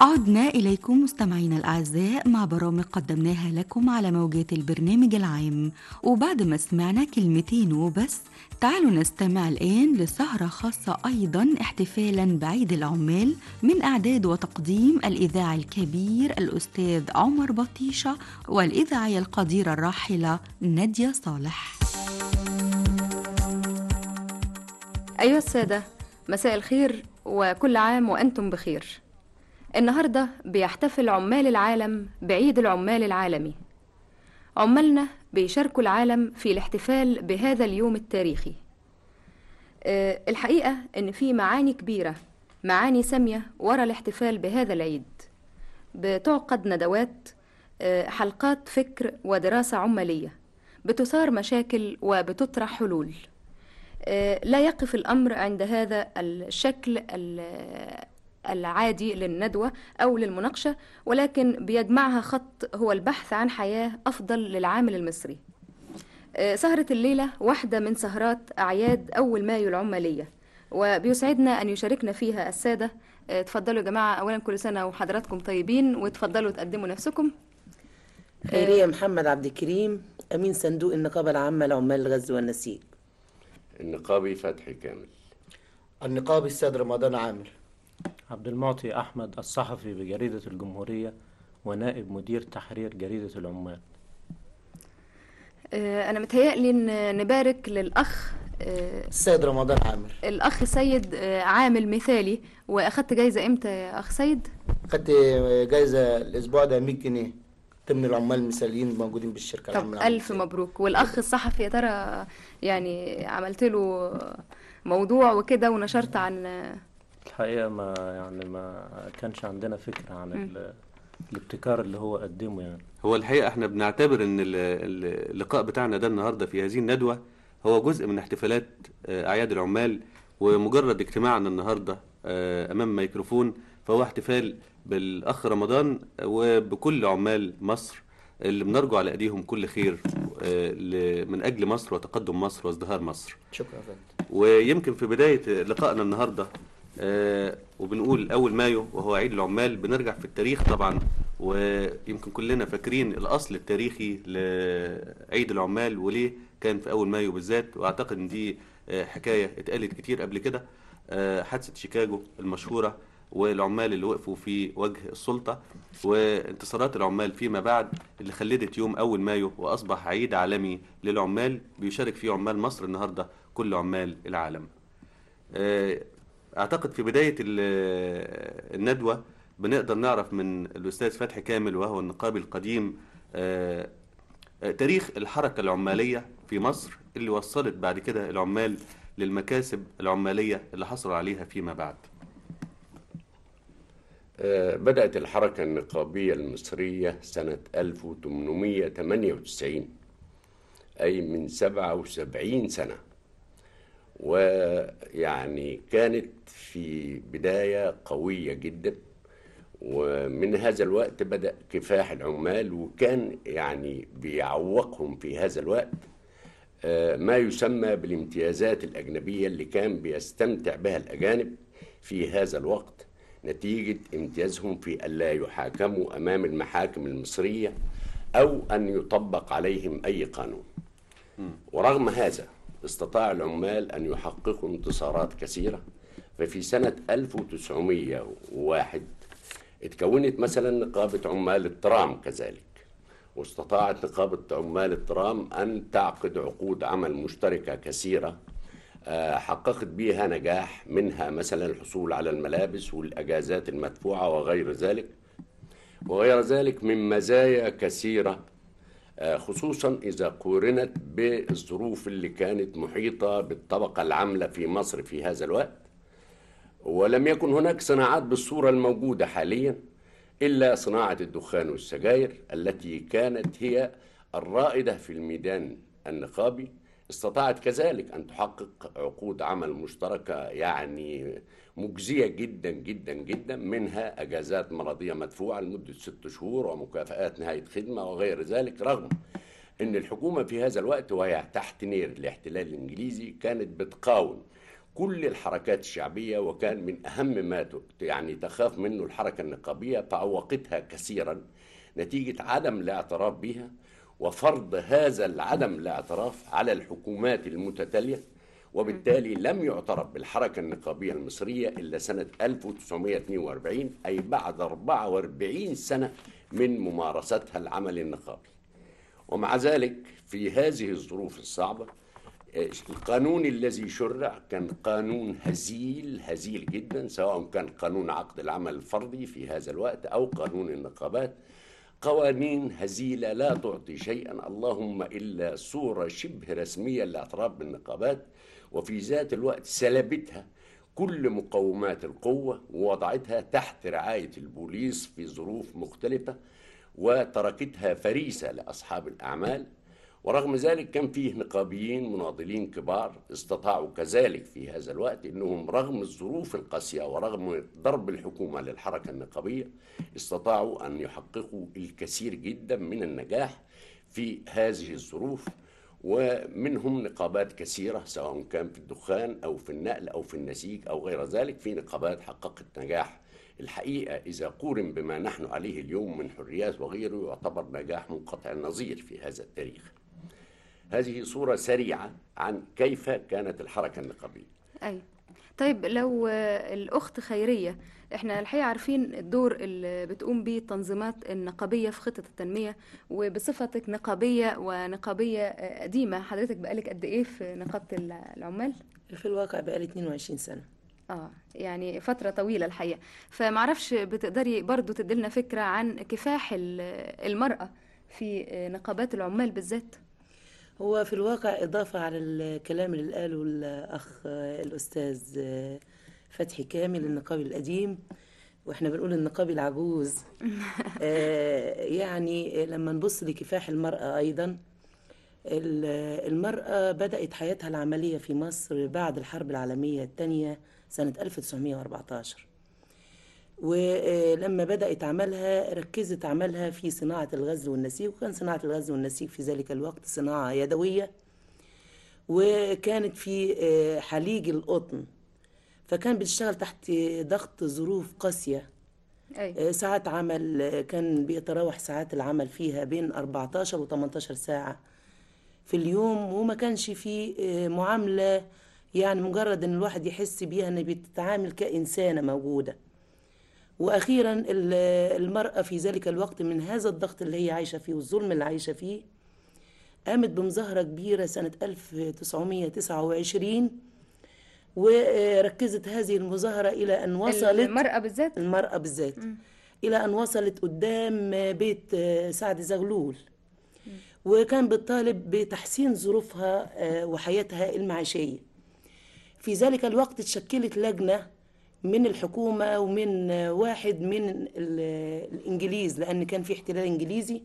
عدنا إليكم مستمعينا الأعزاء مع برامج قدمناها لكم على موجات البرنامج العام وبعد ما سمعنا كلمتين وبس تعالوا نستمع الآن لسهرة خاصة أيضا احتفالا بعيد العمال من إعداد وتقديم الإذاعي الكبير الأستاذ عمر بطيشة والإذاعية القديرة الراحلة نادية صالح أيها السادة مساء الخير وكل عام وأنتم بخير النهاردة بيحتفل عمال العالم بعيد العمال العالمي عمالنا بيشاركوا العالم في الاحتفال بهذا اليوم التاريخي أه الحقيقة إن في معاني كبيرة معاني سامية ورا الاحتفال بهذا العيد بتعقد ندوات أه حلقات فكر ودراسة عمالية بتثار مشاكل وبتطرح حلول أه لا يقف الأمر عند هذا الشكل العادي للندوة أو للمناقشة ولكن بيجمعها خط هو البحث عن حياة أفضل للعامل المصري سهرة الليلة واحدة من سهرات أعياد أول مايو العمالية وبيسعدنا أن يشاركنا فيها السادة تفضلوا يا جماعة أولا كل سنة وحضراتكم طيبين وتفضلوا تقدموا نفسكم خيرية محمد عبد الكريم أمين صندوق النقابة العامة لعمال الغزل والنسيج النقابي فتحي كامل النقابي السيد رمضان عامر عبد المعطي أحمد الصحفي بجريدة الجمهورية ونائب مدير تحرير جريدة العمال أنا متهيألي إن نبارك للأخ السيد رمضان عامر الأخ سيد عامل مثالي وأخدت جايزة إمتى يا أخ سيد؟ خدت جايزة الأسبوع ده 100 جنيه ضمن العمال المثاليين موجودين بالشركة طب ألف مبروك والأخ الصحفي يا ترى يعني عملت له موضوع وكده ونشرت عن الحقيقة ما يعني ما كانش عندنا فكرة عن الابتكار اللي هو قدمه يعني هو الحقيقة احنا بنعتبر ان اللقاء بتاعنا ده النهاردة في هذه الندوة هو جزء من احتفالات أعياد العمال ومجرد اجتماعنا النهاردة أمام ميكروفون فهو احتفال بالأخ رمضان وبكل عمال مصر اللي بنرجو على أيديهم كل خير من أجل مصر وتقدم مصر وازدهار مصر شكرا فندم ويمكن في بداية لقائنا النهاردة آه وبنقول أول مايو وهو عيد العمال بنرجع في التاريخ طبعا ويمكن كلنا فاكرين الأصل التاريخي لعيد العمال وليه كان في أول مايو بالذات وأعتقد إن دي آه حكاية اتقالت كتير قبل كده آه حادثة شيكاغو المشهورة والعمال اللي وقفوا في وجه السلطة وانتصارات العمال فيما بعد اللي خلدت يوم أول مايو وأصبح عيد عالمي للعمال بيشارك فيه عمال مصر النهاردة كل عمال العالم اعتقد في بدايه الندوه بنقدر نعرف من الاستاذ فتحي كامل وهو النقابي القديم تاريخ الحركه العماليه في مصر اللي وصلت بعد كده العمال للمكاسب العماليه اللي حصلوا عليها فيما بعد. بدأت الحركة النقابية المصرية سنة 1898 أي من 77 سنة ويعني كانت في بداية قوية جدا ومن هذا الوقت بدأ كفاح العمال وكان يعني بيعوقهم في هذا الوقت ما يسمى بالامتيازات الأجنبية اللي كان بيستمتع بها الأجانب في هذا الوقت نتيجة امتيازهم في ألا يحاكموا أمام المحاكم المصرية أو أن يطبق عليهم أي قانون ورغم هذا استطاع العمال أن يحققوا انتصارات كثيرة ففي سنة 1901 اتكونت مثلا نقابة عمال الترام كذلك واستطاعت نقابة عمال الترام أن تعقد عقود عمل مشتركة كثيرة حققت بها نجاح منها مثلا الحصول على الملابس والأجازات المدفوعة وغير ذلك وغير ذلك من مزايا كثيرة خصوصا إذا قورنت بالظروف اللي كانت محيطة بالطبقة العاملة في مصر في هذا الوقت ولم يكن هناك صناعات بالصورة الموجودة حاليا إلا صناعة الدخان والسجاير التي كانت هي الرائدة في الميدان النقابي استطاعت كذلك أن تحقق عقود عمل مشتركة يعني مجزية جدا جدا جدا منها أجازات مرضية مدفوعة لمدة ست شهور ومكافآت نهاية خدمة وغير ذلك رغم أن الحكومة في هذا الوقت وهي تحت نير الاحتلال الإنجليزي كانت بتقاوم كل الحركات الشعبية وكان من أهم ما ت- يعني تخاف منه الحركة النقابية فعوقتها كثيرا نتيجة عدم الاعتراف بها وفرض هذا العدم الاعتراف على الحكومات المتتالية وبالتالي لم يعترف بالحركة النقابية المصرية إلا سنة 1942 أي بعد 44 سنة من ممارستها العمل النقابي ومع ذلك في هذه الظروف الصعبة آه، القانون الذي شرع كان قانون هزيل هزيل جدا سواء كان قانون عقد العمل الفردي في هذا الوقت أو قانون النقابات قوانين هزيلة لا تعطي شيئا اللهم إلا صورة شبه رسمية للاعتراف بالنقابات وفي ذات الوقت سلبتها كل مقومات القوة ووضعتها تحت رعاية البوليس في ظروف مختلفة وتركتها فريسة لأصحاب الأعمال ورغم ذلك كان فيه نقابيين مناضلين كبار استطاعوا كذلك في هذا الوقت انهم رغم الظروف القاسيه ورغم ضرب الحكومه للحركه النقابيه استطاعوا ان يحققوا الكثير جدا من النجاح في هذه الظروف ومنهم نقابات كثيره سواء كان في الدخان او في النقل او في النسيج او غير ذلك في نقابات حققت نجاح الحقيقه اذا قورن بما نحن عليه اليوم من حريات وغيره يعتبر نجاح منقطع النظير في هذا التاريخ. هذه صورة سريعة عن كيف كانت الحركة النقابية أي طيب لو آه، الأخت خيرية احنا الحقيقة عارفين الدور اللي بتقوم بيه التنظيمات النقابية في خطة التنمية وبصفتك نقابية ونقابية آه، قديمة حضرتك بقالك قد ايه في نقابة الع- العمال؟ في الواقع بقالي 22 سنة اه يعني فترة طويلة الحقيقة فمعرفش بتقدري برضو تدلنا فكرة عن كفاح ال- المرأة في آه، نقابات العمال بالذات هو في الواقع إضافة على الكلام اللي قاله الأخ الأستاذ فتحي كامل النقابي القديم واحنا بنقول النقابي العجوز آه، يعني لما نبص لكفاح المرأة أيضا ال- المرأة بدأت حياتها العملية في مصر بعد الحرب العالمية الثانية سنة 1914 ولما بدأت عملها ركزت عملها في صناعة الغزل والنسيج وكان صناعة الغزل والنسيج في ذلك الوقت صناعة يدوية وكانت في آه، حليج القطن فكان بتشتغل تحت ضغط ظروف قاسية أي آه، ساعات عمل آه، كان بيتراوح ساعات العمل فيها بين 14 و 18 ساعة في اليوم وما كانش في آه، معاملة يعني مجرد ان الواحد يحس بيها ان بتتعامل كإنسانة موجودة واخيرا ال- المراه في ذلك الوقت من هذا الضغط اللي هي عايشه فيه والظلم اللي عايشه فيه قامت بمظاهره كبيره سنه 1929 وركزت هذه المظاهره الى ان وصلت المرأة بالذات المرأة بالذات إلى أن وصلت قدام بيت سعد زغلول وكان بتطالب بتحسين ظروفها آه، وحياتها المعيشية في ذلك الوقت اتشكلت لجنة من الحكومة ومن آه، واحد من ال- الإنجليز لأن كان في احتلال إنجليزي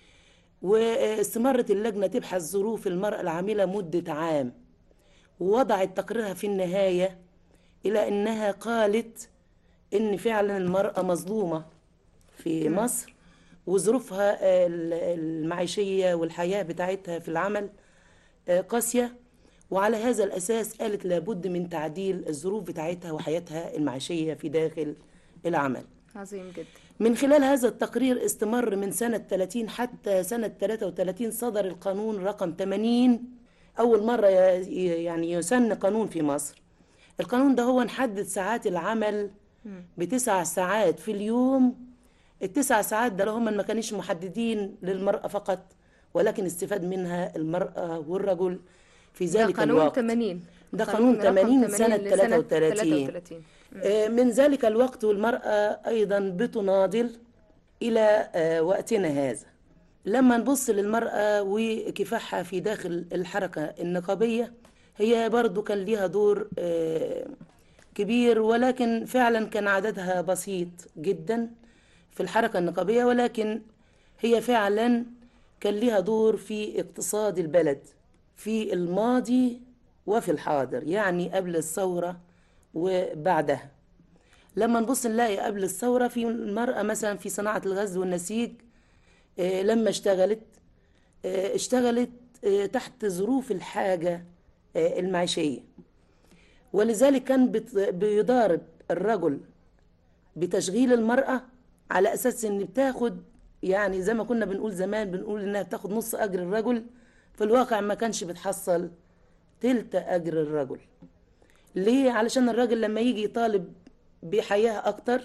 واستمرت اللجنة تبحث ظروف المرأة العاملة مدة عام ووضعت تقريرها في النهاية إلى أنها قالت إن فعلا المرأة مظلومة في مصر وظروفها آه، ال- المعيشية والحياة بتاعتها في العمل آه، قاسية وعلى هذا الأساس قالت لابد من تعديل الظروف بتاعتها وحياتها المعيشية في داخل العمل عظيم جدا من خلال هذا التقرير استمر من سنة 30 حتى سنة 33 صدر القانون رقم 80 أول مرة ي- ي- يعني يسن قانون في مصر القانون ده هو نحدد ساعات العمل بتسع ساعات في اليوم التسع ساعات ده هم ما كانش محددين للمرأة فقط ولكن استفاد منها المرأة والرجل في ده ذلك قانون الوقت 80 ده قانون رقم 80 سنة لسنة 33. 33 آه، من ذلك الوقت والمرأة أيضا بتناضل إلى آه، وقتنا هذا لما نبص للمرأة وكفاحها في داخل الحركة النقابية هي برضو كان ليها دور آه، كبير ولكن فعلا كان عددها بسيط جدا في الحركة النقابية ولكن هي فعلا كان ليها دور في اقتصاد البلد في الماضي وفي الحاضر يعني قبل الثورة وبعدها لما نبص نلاقي قبل الثورة في المرأة مثلا في صناعة الغزل والنسيج آه، لما اشتغلت آه، اشتغلت آه، تحت ظروف الحاجة آه، المعيشية ولذلك كان بت- بيضارب الرجل بتشغيل المرأة على أساس إن بتاخد يعني زي ما كنا بنقول زمان بنقول إنها بتاخد نص أجر الرجل في الواقع ما كانش بتحصل تلت أجر الرجل ليه؟ علشان الراجل لما يجي يطالب بحياة أكتر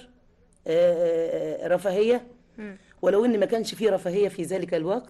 آه، رفاهية ولو إن ما كانش فيه رفاهية في ذلك الوقت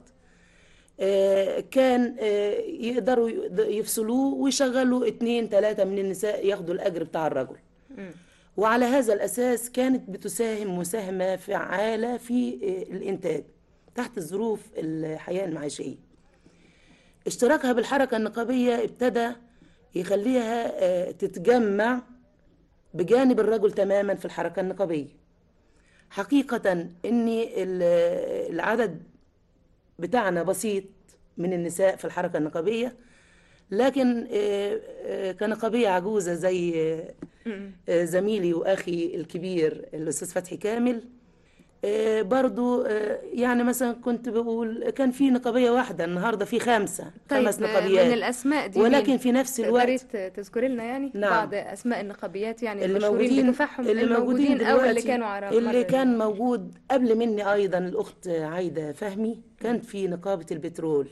آه، كان آه، يقدروا يفصلوه ويشغلوا اتنين تلاتة من النساء ياخدوا الأجر بتاع الرجل وعلى هذا الأساس كانت بتساهم مساهمة فعالة في آه، الإنتاج تحت ظروف الحياة المعيشية اشتراكها بالحركة النقابية ابتدى يخليها آه، تتجمع بجانب الرجل تماما في الحركة النقابية حقيقة ان ال- العدد بتاعنا بسيط من النساء في الحركة النقابية لكن آه، آه، كنقابية عجوزة زي آه، آه، زميلي وأخي الكبير الأستاذ فتحي كامل آه، برضو آه، يعني مثلا كنت بقول كان في نقابية واحدة النهاردة في خمسة طيب خمس آه، نقابيات من الاسماء دي ولكن مين؟ في نفس تقدري الوقت ت- تذكري لنا يعني نعم. بعض اسماء النقابيات يعني اللي المشهورين موجودين بكفاحهم اللي موجودين الموجودين او اللي دلوقتي كانوا على اللي مر- كان موجود قبل مني ايضا الاخت عايده فهمي كانت في نقابه البترول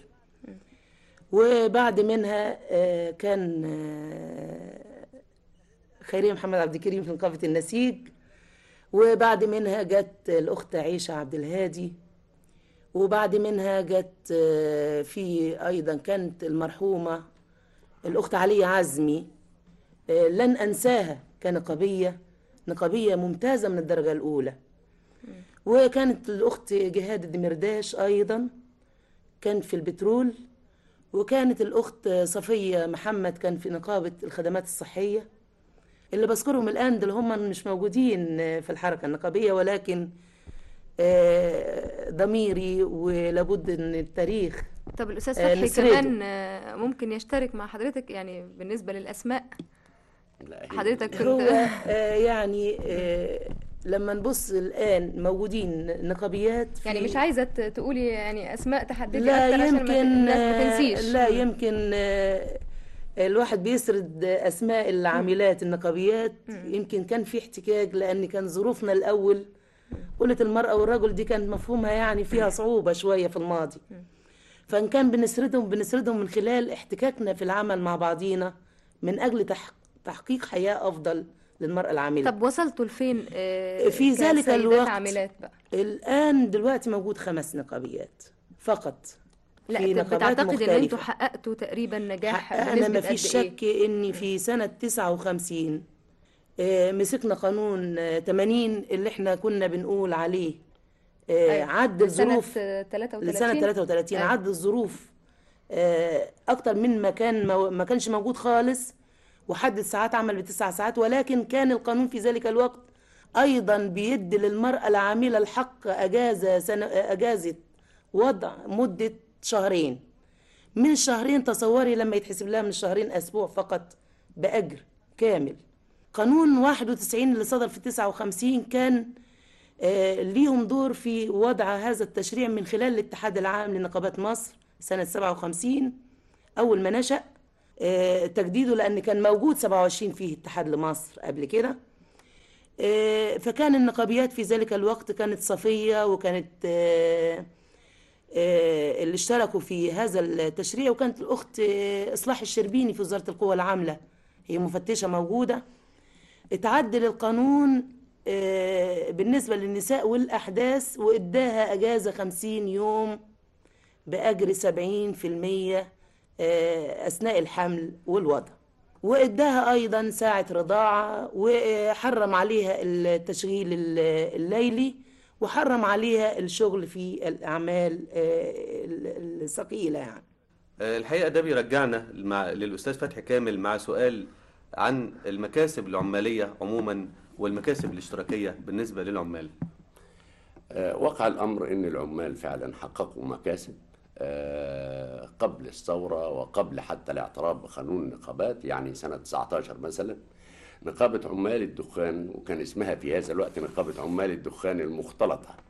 وبعد منها آه، كان آه، خيريه محمد عبد الكريم في نقابه النسيج وبعد منها جت الاخت عيشه عبد الهادي وبعد منها جت آه، في ايضا كانت المرحومه الاخت علية عزمي آه، لن انساها كنقابيه نقابيه ممتازه من الدرجه الاولى وكانت الاخت جهاد الدمرداش ايضا كان في البترول وكانت الاخت صفيه محمد كان في نقابه الخدمات الصحيه اللي بذكرهم الان دول هم مش موجودين في الحركه النقابيه ولكن آه، ضميري ولابد ان التاريخ طب الاستاذ آه، فتحي نسرده. كمان آه، ممكن يشترك مع حضرتك يعني بالنسبه للاسماء لا، هي- حضرتك كنت هو آه، يعني آه، لما نبص الان موجودين نقابيات في يعني مش عايزه ت- تقولي يعني اسماء تحددي لا اكتر عشان ما ت- يمكن الناس ما آه، تنسيش لا يمكن آه، الواحد بيسرد اسماء العاملات النقابيات يمكن كان في احتكاك لان كان ظروفنا الاول قلة المرأة والرجل دي كان مفهومها يعني فيها صعوبة شوية في الماضي فإن كان بنسردهم بنسردهم من خلال احتكاكنا في العمل مع بعضينا من أجل تح- تحقيق حياة أفضل للمرأة العاملة طب وصلتوا لفين آه، في ذلك كسيدات الوقت عاملات بقى الآن دلوقتي موجود خمس نقابيات فقط لا في طب نقابات بتعتقد ان مختلفة. انتوا حققتوا تقريبا نجاح انا بنسبه ما قد فيش ايه شك اني في سنه 59 آه، مسكنا قانون آه، 80 اللي احنا كنا بنقول عليه آه، أيوة. عد لسنة الظروف 33 لسنه 33 أيوة. عد الظروف آه، اكتر من ما كان مو- ما كانش موجود خالص وحدد ساعات عمل بتسع ساعات ولكن كان القانون في ذلك الوقت ايضا بيدي للمراه العامله الحق اجازه سنة اجازه وضع مده شهرين من الشهرين تصوري لما يتحسب لها من الشهرين اسبوع فقط باجر كامل قانون 91 اللي صدر في 59 كان آه، ليهم دور في وضع هذا التشريع من خلال الاتحاد العام لنقابات مصر سنة 57 أول ما نشأ آه، تجديده لأن كان موجود 27 فيه اتحاد لمصر قبل كده آه، فكان النقابيات في ذلك الوقت كانت صفية وكانت آه، آه، اللي اشتركوا في هذا التشريع وكانت الأخت آه، إصلاح الشربيني في وزارة القوى العاملة هي مفتشة موجودة اتعدل القانون آه، بالنسبة للنساء والأحداث وإداها أجازة 50 يوم بأجر 70% آه، أثناء الحمل والوضع وإداها أيضا ساعة رضاعة وحرم عليها التشغيل ال- الليلي وحرم عليها الشغل في الأعمال آه، ال- الثقيلة يعني آه، الحقيقة ده بيرجعنا مع للأستاذ فتحي كامل مع سؤال عن المكاسب العمالية عموما والمكاسب الاشتراكية بالنسبة للعمال آه، وقع الأمر أن العمال فعلا حققوا مكاسب آه، قبل الثورة وقبل حتى الاعتراف بقانون النقابات يعني سنة 19 مثلا نقابة عمال الدخان وكان اسمها في هذا الوقت نقابة عمال الدخان المختلطة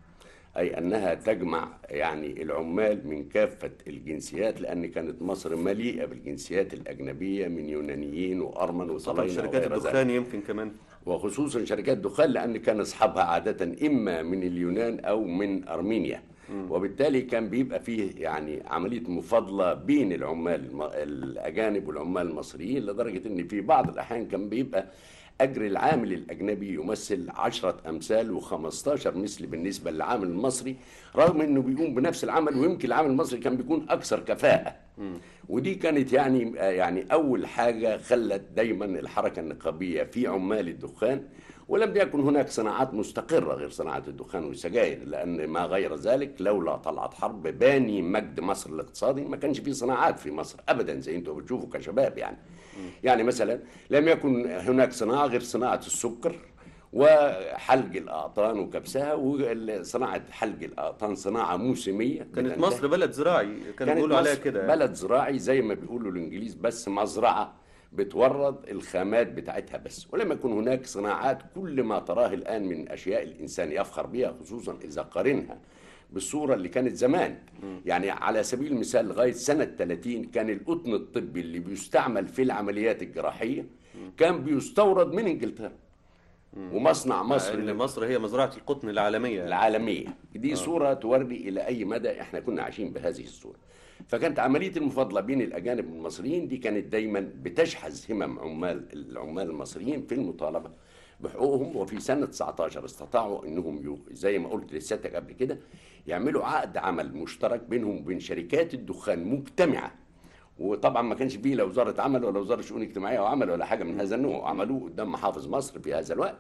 أي أنها تجمع يعني العمال من كافة الجنسيات لأن كانت مصر مليئة بالجنسيات الأجنبية من يونانيين وأرمن طبعا وصلاينة شركات وغير ذلك. الدخان يمكن كمان وخصوصا شركات دخان لان كان اصحابها عاده اما من اليونان او من ارمينيا وبالتالي كان بيبقى فيه يعني عمليه مفاضله بين العمال الم- الاجانب والعمال المصريين لدرجه ان في بعض الاحيان كان بيبقى اجر العامل الاجنبي يمثل عشرة امثال و15 مثل بالنسبه للعامل المصري رغم انه بيقوم بنفس العمل ويمكن العامل المصري كان بيكون اكثر كفاءه ودي كانت يعني يعني اول حاجه خلت دايما الحركه النقابيه في عمال الدخان ولم يكن هناك صناعات مستقره غير صناعه الدخان والسجاير لان ما غير ذلك لولا طلعت حرب باني مجد مصر الاقتصادي ما كانش في صناعات في مصر ابدا زي انتم بتشوفوا كشباب يعني يعني مثلا لم يكن هناك صناعه غير صناعه السكر وحلق الاقطان وكبسها وصناعه حلق الاقطان صناعه موسميه كانت بتنتهي. مصر بلد زراعي كانوا كانت بيقولوا عليها مصر كده يعني. بلد زراعي زي ما بيقولوا الانجليز بس مزرعه بتورد الخامات بتاعتها بس ولم يكن هناك صناعات كل ما تراه الان من اشياء الانسان يفخر بها خصوصا اذا قارنها بالصوره اللي كانت زمان يعني على سبيل المثال لغايه سنه 30 كان القطن الطبي اللي بيستعمل في العمليات الجراحيه كان بيستورد من انجلترا ومصنع مصر ان مصر هي مزرعه القطن العالميه يعني. العالمية دي صورة توري إلى أي مدى إحنا كنا عايشين بهذه الصورة فكانت عملية المفاضلة بين الأجانب والمصريين دي كانت دايما بتشحذ همم عمال العمال المصريين في المطالبة بحقوقهم وفي سنة 19 استطاعوا إنهم يو زي ما قلت لسيادتك قبل كده يعملوا عقد عمل مشترك بينهم وبين شركات الدخان مجتمعة وطبعا ما كانش فيه لا وزاره عمل ولا وزاره شؤون اجتماعيه وعمل ولا حاجه من هذا النوع عملوه قدام محافظ مصر في هذا الوقت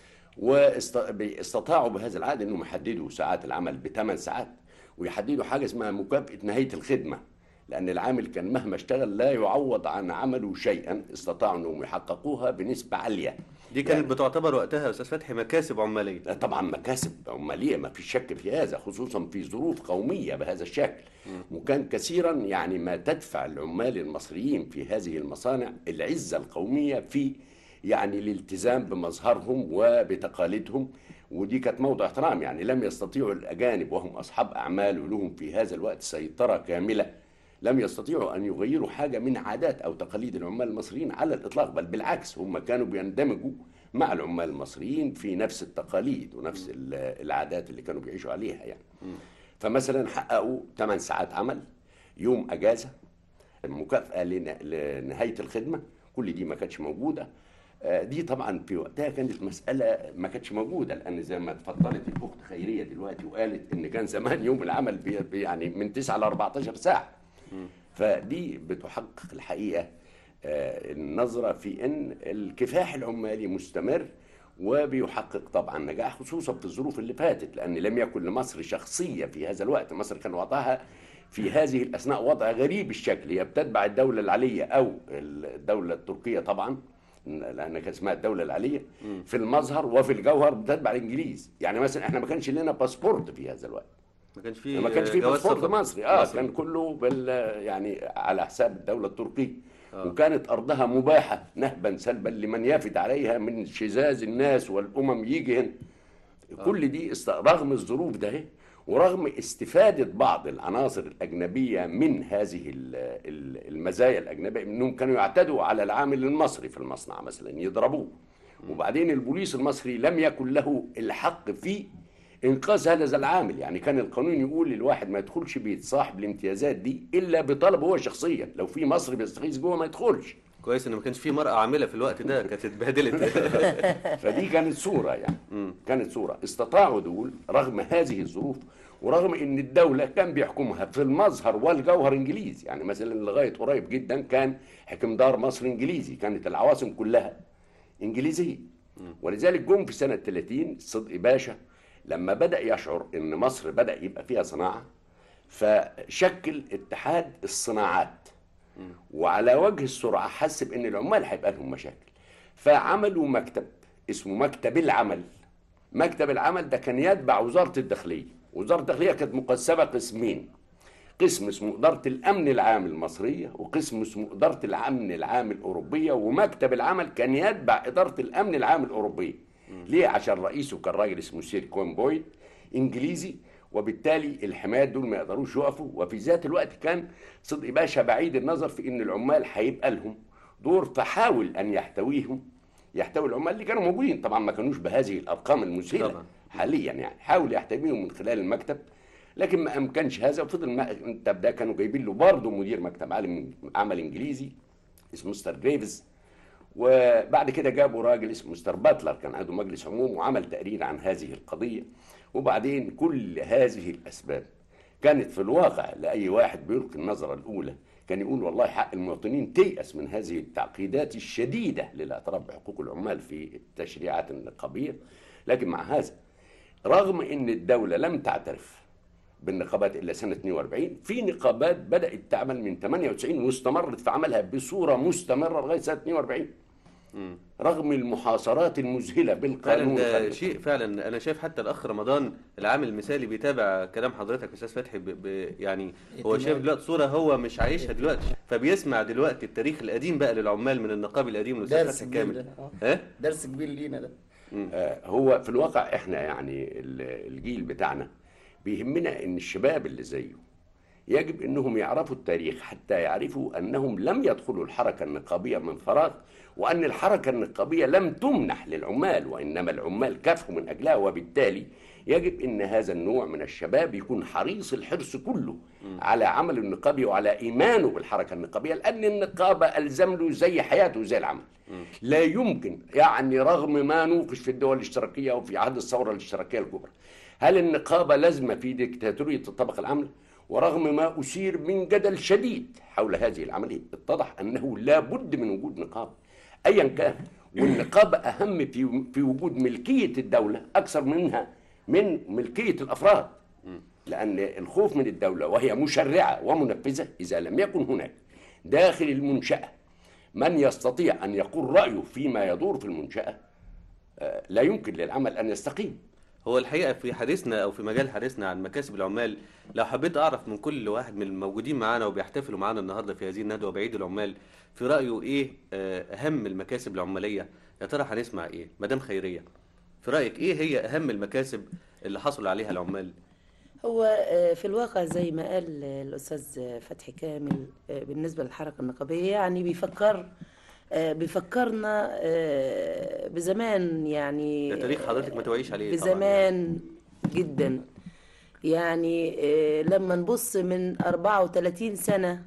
واستطاعوا بهذا العقد انهم يحددوا ساعات العمل بثمان ساعات ويحددوا حاجه اسمها مكافاه نهايه الخدمه لان العامل كان مهما اشتغل لا يعوض عن عمله شيئا استطاعوا انهم يحققوها بنسبه عاليه دي كانت بتعتبر وقتها يا استاذ فتحي مكاسب عماليه لا طبعا مكاسب عماليه ما في شك في هذا خصوصا في ظروف قوميه بهذا الشكل وكان كثيرا يعني ما تدفع العمال المصريين في هذه المصانع العزه القوميه في يعني الالتزام بمظهرهم وبتقاليدهم ودي كانت موضع احترام يعني لم يستطيعوا الاجانب وهم اصحاب اعمال ولهم في هذا الوقت سيطره كامله لم يستطيعوا ان يغيروا حاجه من عادات او تقاليد العمال المصريين على الاطلاق بل بالعكس هم كانوا بيندمجوا مع العمال المصريين في نفس التقاليد ونفس ال- العادات اللي كانوا بيعيشوا عليها يعني فمثلا حققوا 8 ساعات عمل يوم اجازه مكافاه لن- لنهايه الخدمه كل دي ما كانتش موجوده آه، دي طبعا في وقتها كانت مسألة ما كانتش موجودة لأن زي ما اتفضلت الأخت خيرية دلوقتي وقالت إن كان زمان يوم العمل بي بي- يعني من 9 ل 14 ساعة فدي بتحقق الحقيقة آه، النظرة في إن الكفاح العمالي مستمر وبيحقق طبعا نجاح خصوصا في الظروف اللي فاتت لأن لم يكن لمصر شخصية في هذا الوقت مصر كان وضعها في هذه الأثناء وضع غريب الشكل هي بتتبع الدولة العلية أو الدولة التركية طبعا لأن كان اسمها الدولة العلية في المظهر وفي الجوهر بتتبع الإنجليز يعني مثلا إحنا ما كانش لنا باسبورت في هذا الوقت ما كانش في ما كانش في جواز باسبورت سفر مصري اه مصري. كان كله بال يعني على حساب الدوله التركيه وكانت ارضها مباحه نهبا سلبا لمن يفد عليها من شذاذ الناس والامم يجي هنا كل دي است... رغم الظروف ده إيه، ورغم استفاده بعض العناصر الاجنبيه من هذه ال- ال- المزايا الاجنبيه انهم كانوا يعتدوا على العامل المصري في المصنع مثلا يضربوه وبعدين البوليس المصري لم يكن له الحق في انقاذ هذا العامل يعني كان القانون يقول الواحد ما يدخلش بيت صاحب الامتيازات دي الا بطلبه هو شخصيا لو في مصري بيستغيث جوه ما يدخلش كويس ان ما كانش في مرأة عاملة في الوقت ده كانت اتبهدلت فدي كانت صورة يعني كانت صورة استطاعوا دول رغم هذه الظروف ورغم ان الدولة كان بيحكمها في المظهر والجوهر انجليزي يعني مثلا لغاية قريب جدا كان حكمدار مصر انجليزي كانت العواصم كلها انجليزية ولذلك جم في سنة 30 صدقي باشا لما بدأ يشعر ان مصر بدأ يبقى فيها صناعة فشكل اتحاد الصناعات وعلى وجه السرعة حس بأن العمال هيبقى لهم مشاكل فعملوا مكتب اسمه مكتب العمل مكتب العمل ده كان يتبع وزارة الداخلية وزارة الداخلية كانت مقسمة قسمين قسم اسمه إدارة الأمن العام المصرية وقسم اسمه إدارة الأمن العام الأوروبية ومكتب العمل كان يتبع إدارة الأمن العام الأوروبية ليه عشان رئيسه كان راجل اسمه سير كوين بويد إنجليزي وبالتالي الحمايات دول ما يقدروش يقفوا وفي ذات الوقت كان صدقي باشا بعيد النظر في ان العمال هيبقى لهم دور فحاول ان يحتويهم يحتوي العمال اللي كانوا موجودين طبعا ما كانوش بهذه الارقام المذهله طبعا. حاليا يعني حاول يحتويهم من خلال المكتب لكن ما امكنش هذا وفضل ما المكتب ده كانوا جايبين له برضه مدير مكتب عالم عمل انجليزي اسمه مستر جريفز وبعد كده جابوا راجل اسمه مستر باتلر كان عنده مجلس عموم وعمل تقرير عن هذه القضيه وبعدين كل هذه الاسباب كانت في الواقع لاي واحد بيلقي النظره الاولى كان يقول والله حق المواطنين تيأس من هذه التعقيدات الشديده للاعتراف بحقوق العمال في التشريعات النقابيه لكن مع هذا رغم ان الدوله لم تعترف بالنقابات الا سنه 42 في نقابات بدات تعمل من 98 واستمرت في عملها بصوره مستمره لغايه سنه 42 رغم المحاصرات المذهله فعلا بالقانون ده وخلق شيء فعلا انا شايف حتى الاخ رمضان العامل المثالي بيتابع كلام حضرتك استاذ فتحي ب... ب... يعني هو اهتمام. شايف دلوقتي صوره هو مش عايشها دلوقتي فبيسمع دلوقتي التاريخ القديم بقى للعمال من النقاب القديم الاستاذ درس فتحي كبير كامل ده آه. ها درس كبير لينا ده آه، هو في الواقع احنا يعني ال- الجيل بتاعنا بيهمنا ان الشباب اللي زيه يجب انهم يعرفوا التاريخ حتى يعرفوا انهم لم يدخلوا الحركه النقابيه من فراغ وان الحركه النقابيه لم تمنح للعمال وانما العمال كافحوا من اجلها وبالتالي يجب ان هذا النوع من الشباب يكون حريص الحرص كله على عمل النقابي وعلى ايمانه بالحركه النقابيه لان النقابه الزم له زي حياته زي العمل لا يمكن يعني رغم ما نوقش في الدول الاشتراكيه وفي عهد الثوره الاشتراكيه الكبرى هل النقابه لازمه في ديكتاتوريه الطبقه العامله ورغم ما أثير من جدل شديد حول هذه العملية اتضح أنه لا بد من وجود نقابة أيا كان والنقابة أهم في في وجود ملكية الدولة أكثر منها من ملكية الأفراد لأن الخوف من الدولة وهي مشرعة ومنفذة إذا لم يكن هناك داخل المنشأة من يستطيع أن يقول رأيه فيما يدور في المنشأة آه، لا يمكن للعمل أن يستقيم هو الحقيقه في حديثنا او في مجال حديثنا عن مكاسب العمال لو حبيت اعرف من كل واحد من الموجودين معانا وبيحتفلوا معانا النهارده في هذه الندوه بعيد العمال في رايه ايه آه، اهم المكاسب العماليه يا ترى هنسمع ايه مدام خيريه في رايك ايه هي اهم المكاسب اللي حصل عليها العمال هو آه، في الواقع زي ما قال آه، الأستاذ فتحي كامل آه، بالنسبة للحركة النقابية يعني بيفكر آه، بيفكرنا آه، بزمان يعني ده تاريخ حضرتك ما توعيش عليه طبعا بزمان جدا يعني آه، لما نبص من 34 سنة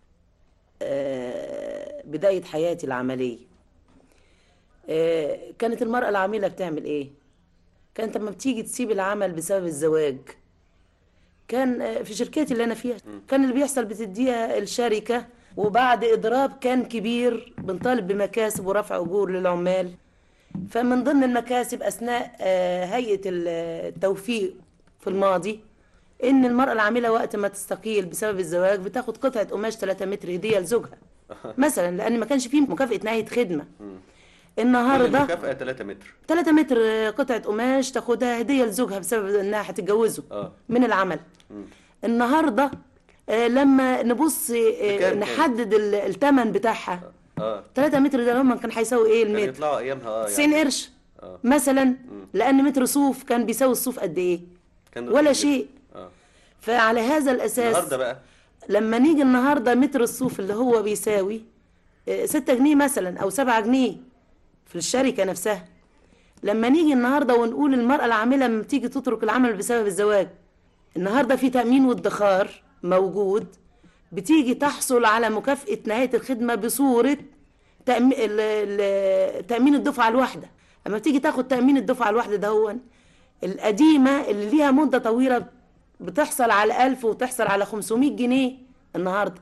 آه، بداية حياتي العملية آه، كانت المرأة العاملة بتعمل ايه؟ كانت لما بتيجي تسيب العمل بسبب الزواج كان آه، في شركتي اللي انا فيها كان اللي بيحصل بتديها الشركه وبعد اضراب كان كبير بنطالب بمكاسب ورفع اجور للعمال فمن ضمن المكاسب اثناء آه، هيئه التوفيق في الماضي ان المراه العامله وقت ما تستقيل بسبب الزواج بتاخد قطعه قماش 3 متر هديه لزوجها مثلا لان ما كانش فيه مكافاه نهايه خدمه كل النهارده المكافاه 3 متر 3 متر آه، قطعه قماش تاخدها هديه لزوجها بسبب انها هتتجوزه اه من العمل النهارده آه، لما نبص آه، بكام كان؟ نحدد ال- الثمن بتاعها اه 3 متر ده هم كان هيساوي ايه كان المتر يطلعوا ايامها اه 90 قرش آه. مثلا لان متر صوف كان بيساوي الصوف قد ايه كان ولا رخيص شيء جدا. اه فعلى هذا الاساس النهارده بقى لما نيجي النهارده متر الصوف اللي هو بيساوي 6 جنيه مثلا او 7 جنيه في الشركه نفسها لما نيجي النهارده ونقول المراه العامله لما بتيجي تترك العمل بسبب الزواج النهارده في تامين وادخار موجود بتيجي تحصل على مكافاه نهايه الخدمه بصوره تأمين, تأمين الدفعة الواحدة أما بتيجي تاخد تأمين الدفعة الواحدة دهون القديمة اللي ليها مدة طويلة بتحصل على ألف وتحصل على 500 جنيه النهاردة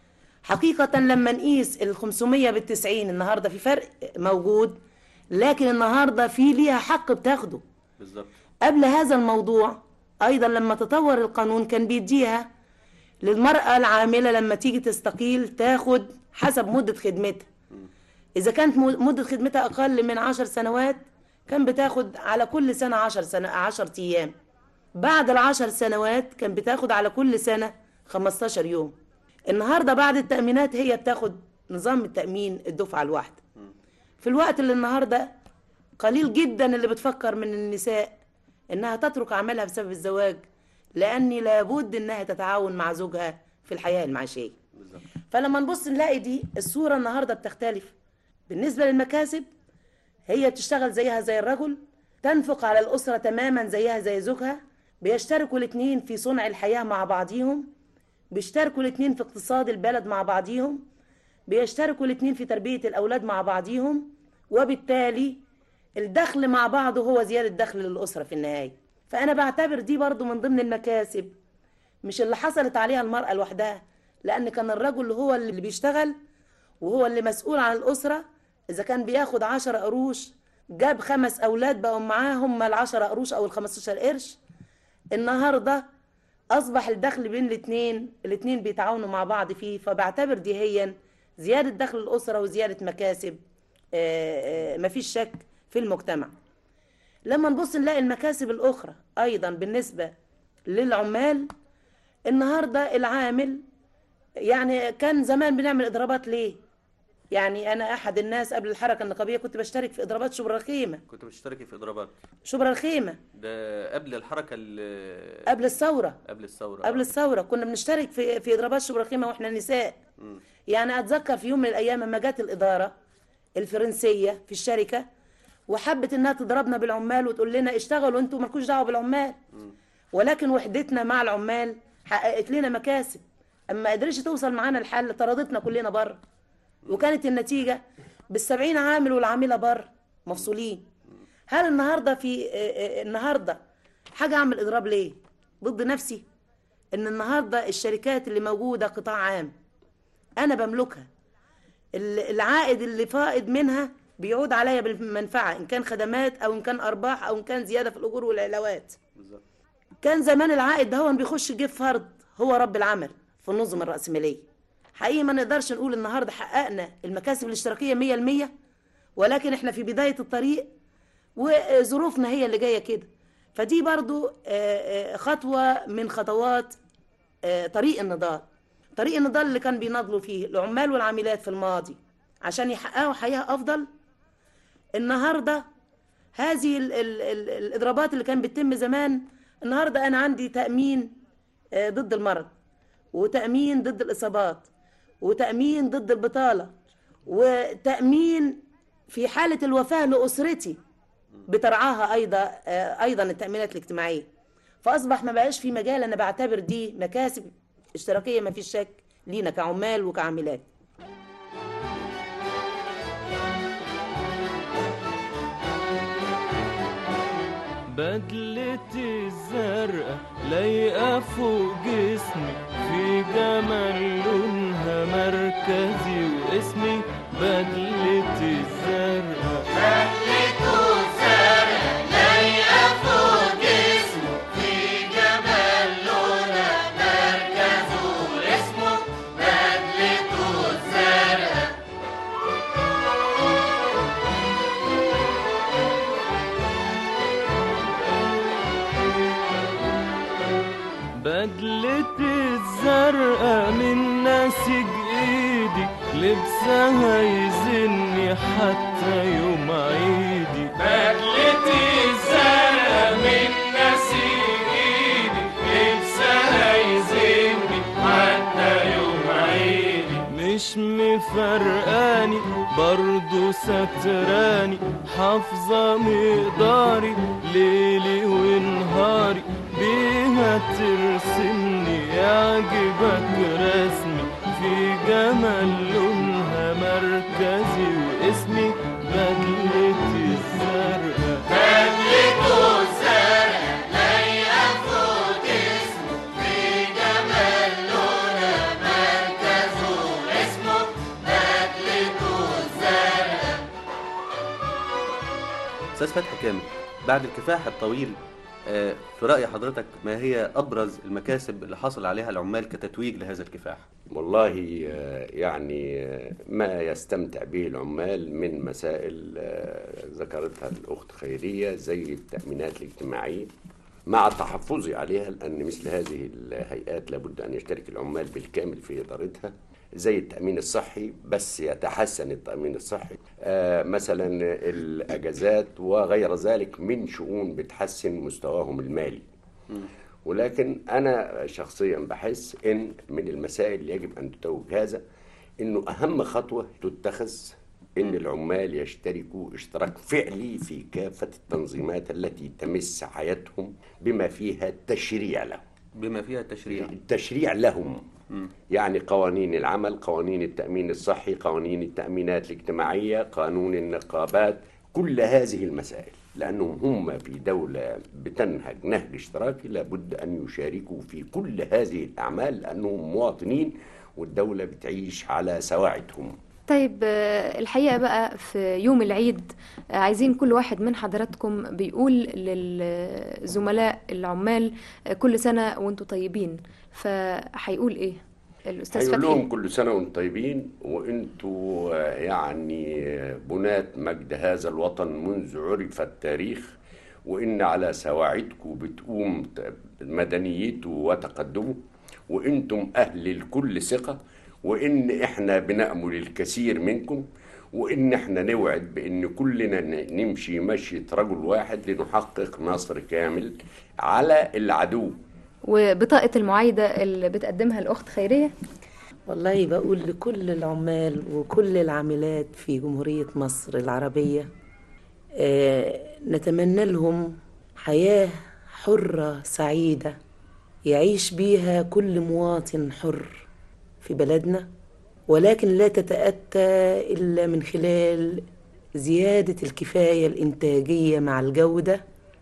حقيقة لما نقيس ال 500 بال 90 النهاردة في فرق موجود لكن النهاردة في ليها حق بتاخده بالظبط قبل هذا الموضوع أيضا لما تطور القانون كان بيديها للمرأة العاملة لما تيجي تستقيل تاخد حسب مدة خدمتها إذا كانت م- مدة خدمتها أقل من عشر سنوات كان بتاخد على كل سنة عشر سنة عشر أيام بعد العشر سنوات كان بتاخد على كل سنة 15 يوم النهاردة بعد التأمينات هي بتاخد نظام التأمين الدفعة الواحدة في الوقت اللي النهاردة قليل جدا اللي بتفكر من النساء إنها تترك عملها بسبب الزواج لأن لابد إنها تتعاون مع زوجها في الحياة المعيشية بالظبط فلما نبص نلاقي دي الصورة النهاردة بتختلف بالنسبة للمكاسب هي بتشتغل زيها زي الرجل تنفق على الأسرة تماما زيها زي زوجها بيشتركوا الاتنين في صنع الحياة مع بعضيهم بيشتركوا الاتنين في اقتصاد البلد مع بعضيهم بيشتركوا الاتنين في تربية الأولاد مع بعضيهم وبالتالي الدخل مع بعضه هو زيادة دخل للأسرة في النهاية فأنا بعتبر دي برضو من ضمن المكاسب مش اللي حصلت عليها المرأة لوحدها لأن كان الرجل هو اللي بيشتغل وهو اللي مسؤول عن الأسرة إذا كان بياخد عشر قروش جاب خمس أولاد بقوا معاه هم العشرة قروش أو الخمستاشر قرش النهاردة أصبح الدخل بين الاتنين الاتنين بيتعاونوا مع بعض فيه فبعتبر دي هي زيادة دخل الأسرة وزيادة مكاسب آه، آه، مفيش شك في المجتمع لما نبص نلاقي المكاسب الأخرى أيضا بالنسبة للعمال النهاردة العامل يعني كان زمان بنعمل إضرابات ليه؟ يعني أنا أحد الناس قبل الحركة النقابية كنت بشترك في إضرابات شبرا الخيمة كنت بتشتركي في اضرابات شبرا الخيمة ده قبل الحركه ال- قبل الثورة قبل الثوره قبل الثورة كنا بنشترك في في إضرابات شبرا الخيمة وإحنا نساء مم. يعني أتذكر في يوم من الأيام لما جت الإدارة الفرنسية في الشركة وحبت إنها تضربنا بالعمال وتقول لنا اشتغلوا أنتوا مالكوش دعوة بالعمال ولكن وحدتنا مع العمال حققت لنا مكاسب أما قدرتش توصل معانا الحل طردتنا كلنا بره وكانت النتيجة بالسبعين عامل والعاملة بره مفصولين هل النهاردة في آه، آه، النهاردة حاجة أعمل إضراب ليه ضد نفسي إن النهاردة الشركات اللي موجودة قطاع عام أنا بملكها ال- العائد اللي فائض منها بيعود عليا بالمنفعة إن كان خدمات أو إن كان أرباح أو إن كان زيادة في الأجور والعلاوات بالظبط كان زمان العائد ده هو بيخش جيب فرد هو رب العمل في النظم الرأسمالية حقيقي ما نقدرش نقول النهاردة حققنا المكاسب الاشتراكية مية المية ولكن احنا في بداية الطريق وظروفنا هي اللي جاية كده فدي برضو آه، آه، خطوة من خطوات آه، طريق النضال طريق النضال اللي كان بيناضلوا فيه العمال والعاملات في الماضي عشان يحققوا حياة أفضل النهارده هذه ال ال ال الاضرابات اللي كان بتتم زمان النهارده انا عندي تامين آه، ضد المرض وتامين ضد الاصابات وتامين ضد البطاله وتامين في حاله الوفاه لاسرتي بترعاها ايضا آه، ايضا التامينات الاجتماعيه فاصبح ما بقاش في مجال انا بعتبر دي مكاسب اشتراكيه ما فيش شك لينا كعمال وكعاملات بدلتي الزرقاء لايقة فوق جسمي في جمال لونها مركزي واسمي بدلتي الزرقاء بدلتي الزرقاء من نسيج ايدي لبسها يزني حتى يوم عيدي بدلتي الزرقاء من نسيج ايدي لبسها يزني حتى يوم عيدي مش مفرقاني برضو ستراني حافظة مقداري ليلي ونهاري بيها ترسمني يعجبك رسمي في جمال لونها مركزي واسمي بدلتي الزرقاء استاذ فتحي كامل بعد الكفاح الطويل آه، في رأي حضرتك ما هي أبرز المكاسب اللي حصل عليها العمال كتتويج لهذا الكفاح؟ والله آه، يعني آه، ما يستمتع به العمال من مسائل آه، ذكرتها الأخت خيرية زي التأمينات الاجتماعية مع تحفظي عليها لأن مثل هذه الهيئات لابد أن يشترك العمال بالكامل في إدارتها زي التأمين الصحي بس يتحسن التأمين الصحي آه، مثلا الأجازات وغير ذلك من شؤون بتحسن مستواهم المالي ولكن انا شخصيا بحس ان من المسائل اللي يجب ان تتوج هذا انه اهم خطوه تتخذ ان العمال يشتركوا اشتراك فعلي في كافه التنظيمات التي تمس حياتهم بما فيها التشريع لهم بما فيها التشريع التشريع لهم يعني قوانين العمل قوانين التأمين الصحي قوانين التأمينات الاجتماعية قانون النقابات كل هذه المسائل لأنهم هم في دولة بتنهج نهج اشتراكي لابد أن يشاركوا في كل هذه الأعمال لأنهم مواطنين والدولة بتعيش على سواعدهم طيب آه، الحقيقة بقى في يوم العيد آه، عايزين كل واحد من حضراتكم بيقول للزملاء العمال آه، كل سنة وانتم طيبين فهيقول ايه الأستاذ هيقول فتحي لهم كل سنة وانتم طيبين وانتوا آه، يعني آه، بنات مجد هذا الوطن منذ عرف التاريخ وإن على سواعدكم بتقوم ت- مدنيته وتقدمه وانتم أهل الكل ثقة وإن إحنا بنأمل الكثير منكم وإن إحنا نوعد بإن كلنا ن- نمشي مشية رجل واحد لنحقق نصر كامل على العدو وبطاقة المعايدة اللي بتقدمها الأخت خيرية والله بقول لكل العمال وكل العاملات في جمهورية مصر العربية آه، نتمنى لهم حياة حرة سعيدة يعيش بيها كل مواطن حر في بلدنا ولكن لا تتأتى إلا من خلال زيادة الكفاية الإنتاجية مع الجودة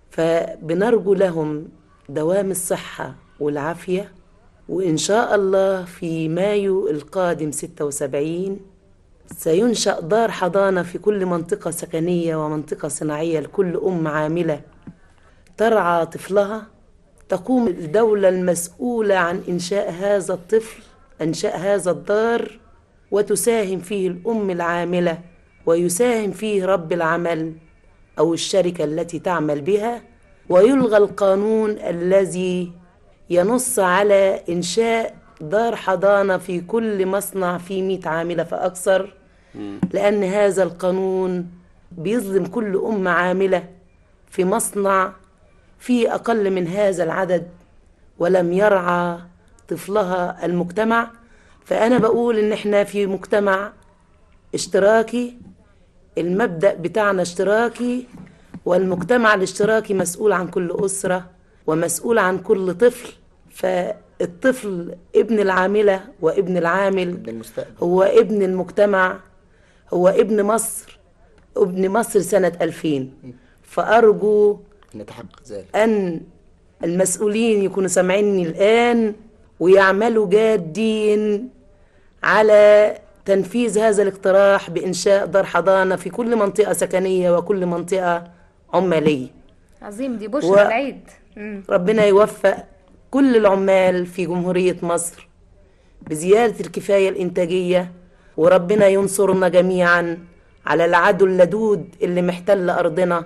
فبنرجو لهم دوام الصحة والعافية وإن شاء الله في مايو القادم 76 سينشأ دار حضانة في كل منطقة سكنية ومنطقة صناعية لكل أم عاملة ترعى طفلها تقوم الدولة المسؤولة عن إنشاء هذا الطفل إنشاء هذا الدار وتساهم فيه الأم العاملة ويساهم فيه رب العمل أو الشركة التي تعمل بها ويلغى القانون الذي ينص على إنشاء دار حضانة في كل مصنع فيه 100 عاملة فأكثر لأن هذا القانون بيظلم كل أم عاملة في مصنع فيه أقل من هذا العدد ولم يرعى طفلها المجتمع فأنا بقول إن إحنا في مجتمع اشتراكي المبدأ بتاعنا اشتراكي والمجتمع الاشتراكي مسؤول عن كل أسرة ومسؤول عن كل طفل فالطفل ابن العاملة وابن العامل ابن المستقبل هو ابن المجتمع هو ابن مصر ابن مصر سنة 2000 فأرجو نتحقق ذلك أن المسؤولين يكونوا سامعيني الآن ويعملوا جادين على تنفيذ هذا الاقتراح بإنشاء دار حضانة في كل منطقة سكنية وكل منطقة عمالية عظيم دي بشرى و- العيد مم. ربنا يوفق كل العمال في جمهورية مصر بزيادة الكفاية الإنتاجية وربنا ينصرنا جميعا على العدو اللدود اللي محتل أرضنا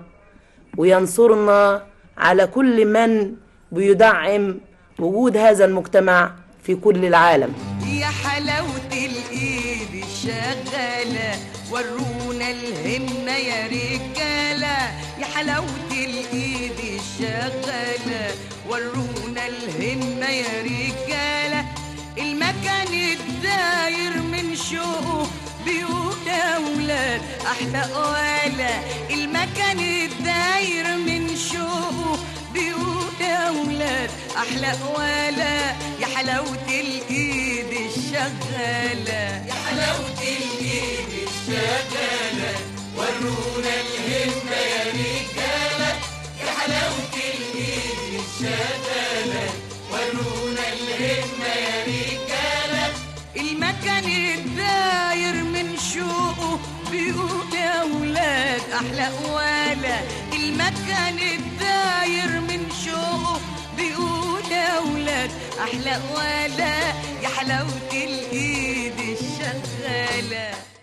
وينصرنا على كل من بيدعم وجود هذا المجتمع في كل العالم يا حلاوة الإيد الشغالة ورونا الهمة يا رجالة يا حلاوة الإيد الشغالة ورونا الهمة يا رجالة المكان الداير من شوقه بيوت أولاد أحلى قوالة المكان الداير من شوقه بيوت أولاد أحلى قوالة يا حلاوة الإيد الشغالة يا حلاوة الإيد الشغالة ورونا الهمة يا رجالة يا حلاوة الإيد الشغالة ورونا الهمة يا رجالة المكان الداير من شوقه بيقول يا ولاد احلى قواله المكان الداير من شوقه بيقول يا ولاد احلى قواله يا حلاوه